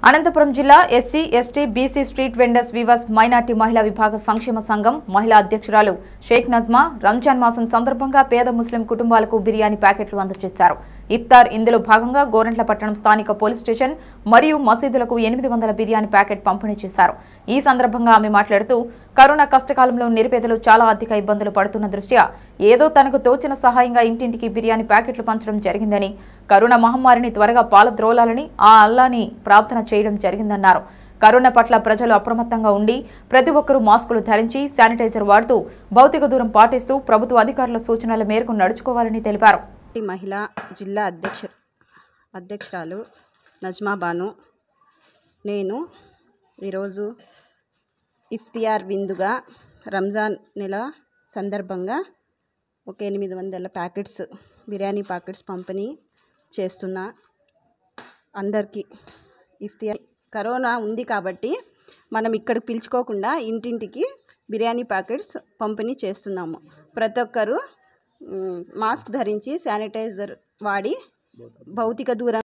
అనంతపురం జిల్లా SC ST BC street vendors వివాస్ minority మహిళా విభాగ సంక్షేమ సంఘం మహిళా అధ్యక్షురాలు షేక్ నజ్మా రంజాన్ మాసం సందర్భంగా పేద ముస్లిం కుటుంబాలకు బిర్యానీ ప్యాకెట్లు అందజేశారు ఇఫ్తార్ ఇందులో భాగంగా గోరంట్ల పట్టణం స్థానిక పోలీస్ స్టేషన్ మరియు మసీదులకు ఎనిమిది వందల బిర్యానీ ప్యాకెట్ పంపిణీ చేశారు ఈ సందర్భంగా ఆమె మాట్లాడుతూ కరోనా కష్టకాలంలో నిరుపేదలు చాలా ఆర్థిక ఇబ్బందులు పడుతున్న దృష్ట్యా ఏదో తనకు తోచిన సహాయంగా ఇంటింటికి బిర్యానీ ప్యాకెట్లు పంచడం జరిగిందని కరోనా మహమ్మారిని త్వరగా పాలద్రోలాలని ఆ అల్లాని ప్రార్థన చేయడం జరిగిందన్నారు కరోనా పట్ల ప్రజలు అప్రమత్తంగా ఉండి ప్రతి ఒక్కరూ మాస్కులు ధరించి శానిటైజర్ వాడుతూ భౌతిక దూరం పాటిస్తూ ప్రభుత్వ అధికారుల సూచనల మేరకు నడుచుకోవాలని తెలిపారు ఈ మహిళా జిల్లా అధ్యక్ష అధ్యక్షురాలు నజ్మా బాను నేను ఈరోజు ఇఫ్తియార్ విందుగా రంజాన్ నెల సందర్భంగా ఒక ఎనిమిది వందల ప్యాకెట్స్ బిర్యానీ ప్యాకెట్స్ పంపిణీ చేస్తున్నా అందరికీ ఇఫ్తియార్ కరోనా ఉంది కాబట్టి మనం ఇక్కడికి పిలుచుకోకుండా ఇంటింటికి బిర్యానీ ప్యాకెట్స్ పంపిణీ చేస్తున్నాము ప్రతి ఒక్కరూ మ్, మాస్క్ ధరించి శానిటైజర్ వాడి భౌతిక దూరం